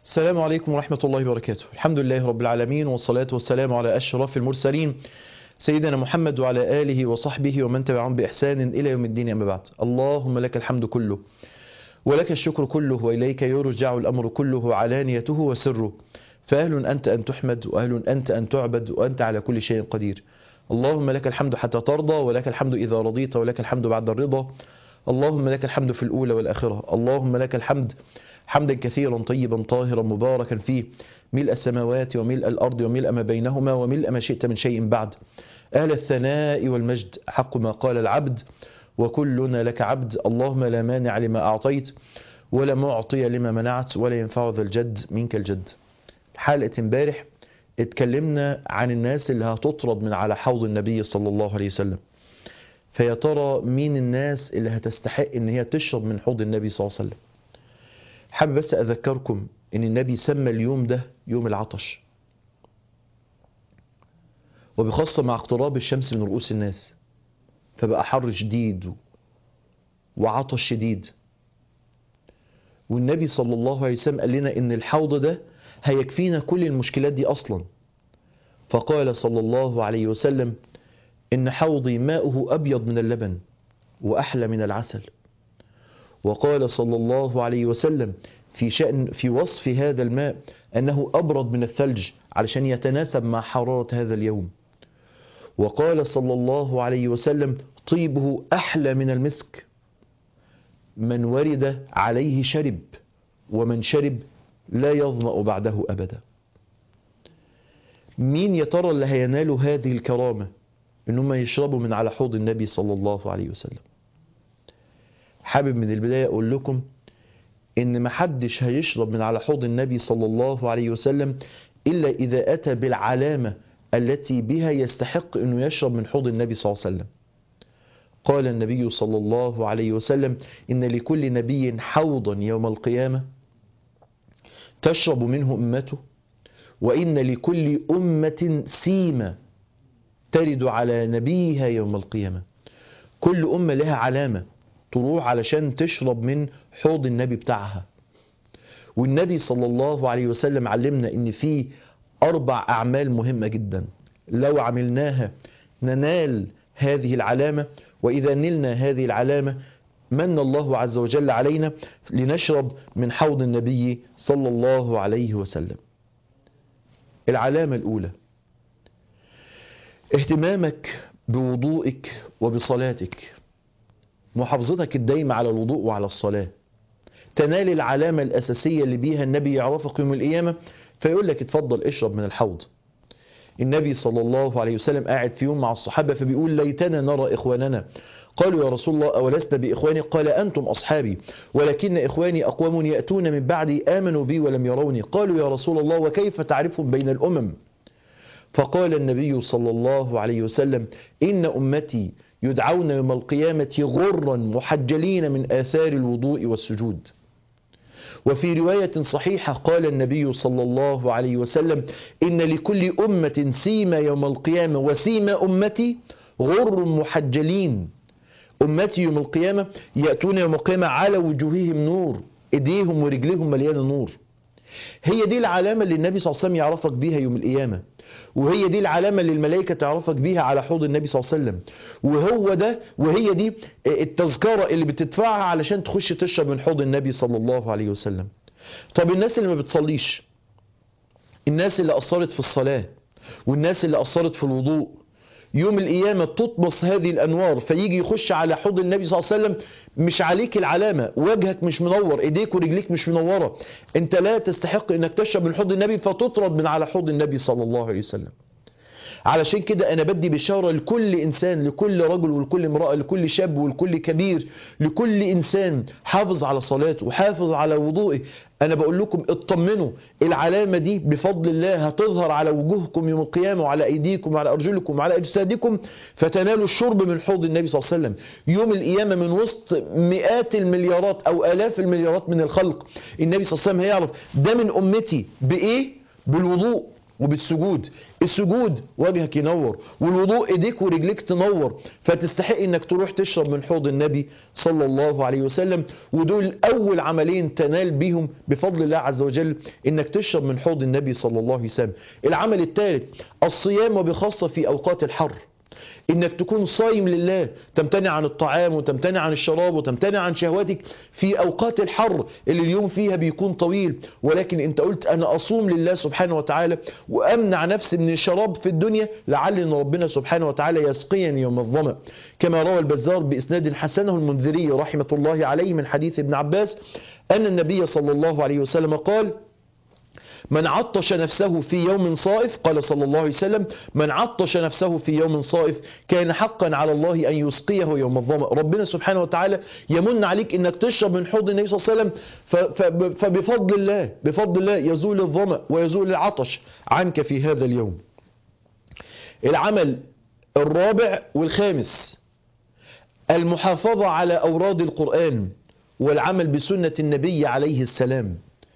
السلام عليكم ورحمة الله وبركاته الحمد لله رب العالمين والصلاة والسلام على أشرف المرسلين سيدنا محمد وعلى آله وصحبه ومن تبعهم بإحسان إلى يوم الدين أما بعد اللهم لك الحمد كله ولك الشكر كله وإليك يرجع الأمر كله علانيته وسره فأهل أنت أن تحمد وأهل أنت أن تعبد وأنت على كل شيء قدير اللهم لك الحمد حتى ترضى ولك الحمد إذا رضيت ولك الحمد بعد الرضا اللهم لك الحمد في الأولى والآخرة اللهم لك الحمد حمدا كثيرا طيبا طاهرا مباركا فيه ملء السماوات وملء الأرض وملء ما بينهما وملء ما شئت من شيء بعد أهل الثناء والمجد حق ما قال العبد وكلنا لك عبد اللهم لا مانع لما أعطيت ولا معطي لما منعت ولا ينفع ذا الجد منك الجد حلقة امبارح اتكلمنا عن الناس اللي هتطرد من على حوض النبي صلى الله عليه وسلم فيا ترى مين الناس اللي هتستحق ان هي تشرب من حوض النبي صلى الله عليه وسلم حابب بس اذكركم ان النبي سمى اليوم ده يوم العطش وبخاصة مع اقتراب الشمس من رؤوس الناس فبقى حر شديد وعطش شديد والنبي صلى الله عليه وسلم قال لنا ان الحوض ده هيكفينا كل المشكلات دي اصلا فقال صلى الله عليه وسلم ان حوضي ماؤه ابيض من اللبن واحلى من العسل وقال صلى الله عليه وسلم في شأن في وصف هذا الماء أنه أبرد من الثلج علشان يتناسب مع حرارة هذا اليوم وقال صلى الله عليه وسلم طيبه أحلى من المسك من ورد عليه شرب ومن شرب لا يظمأ بعده أبدا مين يا ترى اللي هينالوا هذه الكرامة إنهم يشربوا من على حوض النبي صلى الله عليه وسلم حابب من البداية أقول لكم إن محدش هيشرب من على حوض النبي صلى الله عليه وسلم إلا إذا أتى بالعلامة التي بها يستحق أنه يشرب من حوض النبي صلى الله عليه وسلم قال النبي صلى الله عليه وسلم إن لكل نبي حوضا يوم القيامة تشرب منه أمته وإن لكل أمة سيمة ترد على نبيها يوم القيامة كل أمة لها علامة تروح علشان تشرب من حوض النبي بتاعها والنبي صلى الله عليه وسلم علمنا ان في اربع اعمال مهمة جدا لو عملناها ننال هذه العلامة واذا نلنا هذه العلامة من الله عز وجل علينا لنشرب من حوض النبي صلى الله عليه وسلم العلامة الاولى اهتمامك بوضوئك وبصلاتك محافظتك الدايمة على الوضوء وعلى الصلاة تنال العلامة الأساسية اللي بيها النبي يعرفك يوم القيامة فيقول لك اتفضل اشرب من الحوض النبي صلى الله عليه وسلم قاعد في يوم مع الصحابة فبيقول ليتنا نرى إخواننا قالوا يا رسول الله أولسنا بإخواني قال أنتم أصحابي ولكن إخواني أقوام يأتون من بعدي آمنوا بي ولم يروني قالوا يا رسول الله وكيف تعرفهم بين الأمم فقال النبي صلى الله عليه وسلم إن أمتي يدعون يوم القيامة غرا محجلين من آثار الوضوء والسجود وفي رواية صحيحة قال النبي صلى الله عليه وسلم إن لكل أمة سيما يوم القيامة وسيما أمتي غر محجلين أمتي يوم القيامة يأتون يوم القيامة على وجوههم نور إيديهم ورجليهم مليانة نور هي دي العلامة اللي النبي صلى الله عليه وسلم يعرفك بيها يوم القيامة وهي دي العلامة اللي الملائكة تعرفك بيها على حوض النبي صلى الله عليه وسلم وهو ده وهي دي التذكرة اللي بتدفعها علشان تخش تشرب من حوض النبي صلى الله عليه وسلم طب الناس اللي ما بتصليش الناس اللي قصرت في الصلاة والناس اللي قصرت في الوضوء يوم القيامة تطمس هذه الأنوار فيجي يخش على حوض النبي صلى الله عليه وسلم مش عليك العلامة وجهك مش منور ايديك ورجليك مش منورة انت لا تستحق انك تشرب من حوض النبي فتطرد من على حوض النبي صلى الله عليه وسلم علشان كده انا بدي بشارة لكل انسان لكل رجل ولكل امرأة لكل شاب ولكل كبير لكل انسان حافظ على صلاته وحافظ على وضوئه انا بقول لكم اطمنوا العلامة دي بفضل الله هتظهر على وجوهكم يوم القيامة وعلى ايديكم وعلى ارجلكم وعلى اجسادكم فتنالوا الشرب من حوض النبي صلى الله عليه وسلم يوم القيامة من وسط مئات المليارات او الاف المليارات من الخلق النبي صلى الله عليه وسلم هيعرف ده من امتي بايه بالوضوء وبالسجود السجود وجهك ينور والوضوء ايديك ورجليك تنور فتستحق انك تروح تشرب من حوض النبي صلى الله عليه وسلم ودول اول عملين تنال بيهم بفضل الله عز وجل انك تشرب من حوض النبي صلى الله عليه وسلم العمل الثالث الصيام وبخاصة في اوقات الحر انك تكون صايم لله تمتنع عن الطعام وتمتنع عن الشراب وتمتنع عن شهواتك في اوقات الحر اللي اليوم فيها بيكون طويل ولكن انت قلت انا اصوم لله سبحانه وتعالى وامنع نفسي من الشراب في الدنيا لعل ان ربنا سبحانه وتعالى يسقيني يوم الظمأ كما روى البزار باسناد حسنه المنذري رحمه الله عليه من حديث ابن عباس ان النبي صلى الله عليه وسلم قال من عطش نفسه في يوم صائف قال صلى الله عليه وسلم من عطش نفسه في يوم صائف كان حقا على الله أن يسقيه يوم الظمأ ربنا سبحانه وتعالى يمن عليك أنك تشرب من حوض النبي صلى الله عليه وسلم فبفضل الله بفضل الله يزول الظمأ ويزول العطش عنك في هذا اليوم العمل الرابع والخامس المحافظة على أوراد القرآن والعمل بسنة النبي عليه السلام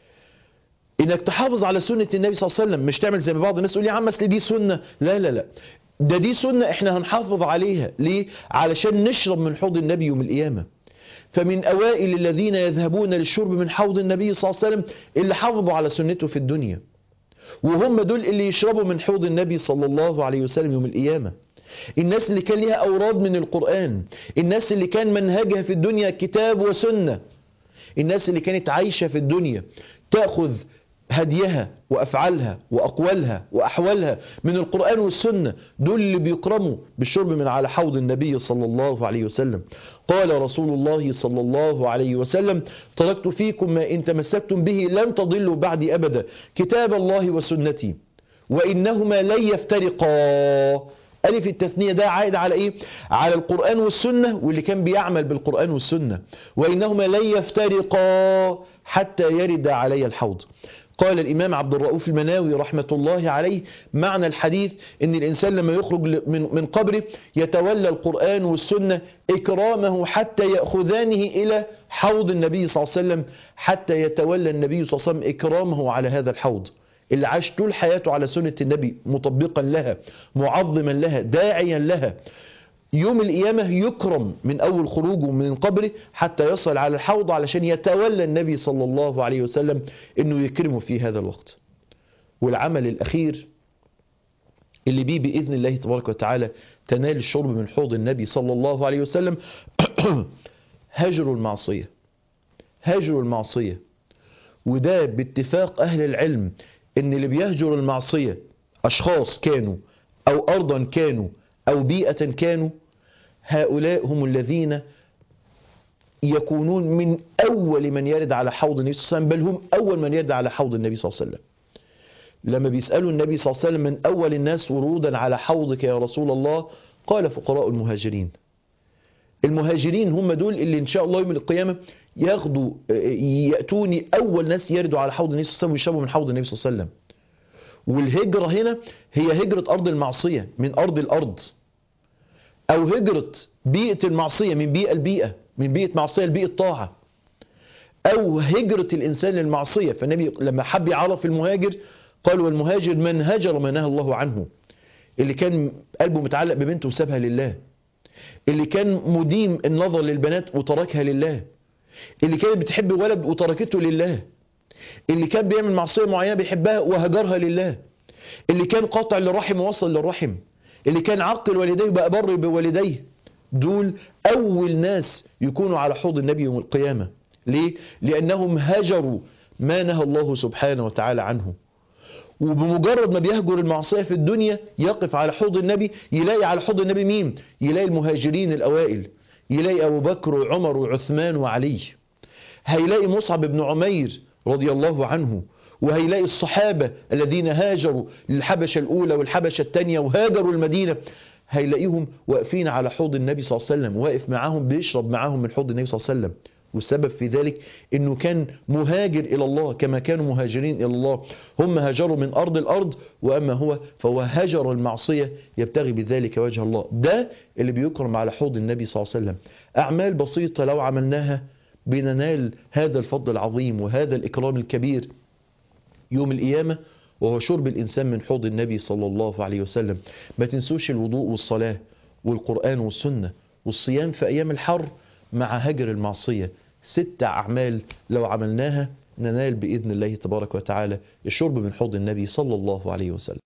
انك تحافظ على سنة النبي صلى الله عليه وسلم مش تعمل زي ما بعض الناس يقول يا عم اصل دي سنة لا لا لا ده دي سنة احنا هنحافظ عليها ليه علشان نشرب من حوض النبي يوم القيامة فمن اوائل الذين يذهبون للشرب من حوض النبي صلى الله عليه وسلم اللي حافظوا على سنته في الدنيا وهم دول اللي يشربوا من حوض النبي صلى الله عليه وسلم يوم القيامة الناس اللي كان لها أوراد من القرآن الناس اللي كان منهجها في الدنيا كتاب وسنة الناس اللي كانت عايشة في الدنيا تأخذ هديها وأفعالها وأقوالها وأحوالها من القرآن والسنة دول اللي بيكرموا بالشرب من على حوض النبي صلى الله عليه وسلم قال رسول الله صلى الله عليه وسلم تركت فيكم ما إن تمسكتم به لن تضلوا بعدي أبدا كتاب الله وسنتي وإنهما لن يفترقا ألف التثنية ده عائد على إيه؟ على القرآن والسنة واللي كان بيعمل بالقرآن والسنة وإنهما لن يفترقا حتى يرد علي الحوض قال الإمام عبد الرؤوف المناوي رحمة الله عليه معنى الحديث أن الإنسان لما يخرج من, من قبره يتولى القرآن والسنة إكرامه حتى يأخذانه إلى حوض النبي صلى الله عليه وسلم حتى يتولى النبي صلى الله عليه وسلم إكرامه على هذا الحوض اللي عاش طول حياته على سنة النبي مطبقا لها معظما لها داعيا لها يوم القيامة يكرم من أول خروجه من قبره حتى يصل على الحوض علشان يتولى النبي صلى الله عليه وسلم أنه يكرمه في هذا الوقت والعمل الأخير اللي بيه بإذن الله تبارك وتعالى تنال الشرب من حوض النبي صلى الله عليه وسلم هجر المعصية هجر المعصية وده باتفاق أهل العلم ان اللي بيهجر المعصية اشخاص كانوا او ارضا كانوا او بيئة كانوا هؤلاء هم الذين يكونون من اول من يرد على حوض النبي صلى الله عليه وسلم بل هم اول من يرد على حوض النبي صلى الله عليه وسلم لما بيسألوا النبي صلى الله عليه وسلم من اول الناس ورودا على حوضك يا رسول الله قال فقراء المهاجرين المهاجرين هم دول اللي ان شاء الله يوم القيامة ياخدوا يأتوني أول ناس يردوا على حوض النبي صلى الله عليه وسلم ويشربوا من حوض النبي صلى الله عليه وسلم والهجرة هنا هي هجرة أرض المعصية من أرض الأرض أو هجرة بيئة المعصية من بيئة البيئة من بيئة معصية لبيئة طاعة أو هجرة الإنسان للمعصية فالنبي لما حب يعرف المهاجر قال والمهاجر من هجر ما نهى الله عنه اللي كان قلبه متعلق ببنته وسابها لله اللي كان مديم النظر للبنات وتركها لله اللي كانت بتحب ولد وتركته لله اللي كان بيعمل معصية معينة بيحبها وهجرها لله اللي كان قاطع للرحم ووصل للرحم اللي كان عقل والديه بقى بر بوالديه دول أول ناس يكونوا على حوض النبي يوم القيامة ليه؟ لأنهم هجروا ما نهى الله سبحانه وتعالى عنه وبمجرد ما بيهجر المعصية في الدنيا يقف على حوض النبي يلاقي على حوض النبي مين؟ يلاقي المهاجرين الأوائل يلاقي أبو بكر وعمر وعثمان وعلي هيلاقي مصعب بن عمير رضي الله عنه وهيلاقي الصحابة الذين هاجروا للحبشة الأولى والحبشة الثانية وهاجروا المدينة هيلاقيهم واقفين على حوض النبي صلى الله عليه وسلم واقف معاهم بيشرب معاهم من حوض النبي صلى الله عليه وسلم والسبب في ذلك انه كان مهاجر الى الله كما كانوا مهاجرين الى الله هم هاجروا من ارض الارض واما هو فهو هجر المعصيه يبتغي بذلك وجه الله ده اللي بيكرم على حوض النبي صلى الله عليه وسلم اعمال بسيطه لو عملناها بننال هذا الفضل العظيم وهذا الاكرام الكبير يوم القيامه وهو شرب الإنسان من حوض النبي صلى الله عليه وسلم ما تنسوش الوضوء والصلاة والقرآن والسنة والصيام في أيام الحر مع هجر المعصية ست أعمال لو عملناها ننال بإذن الله تبارك وتعالى الشرب من حوض النبي صلى الله عليه وسلم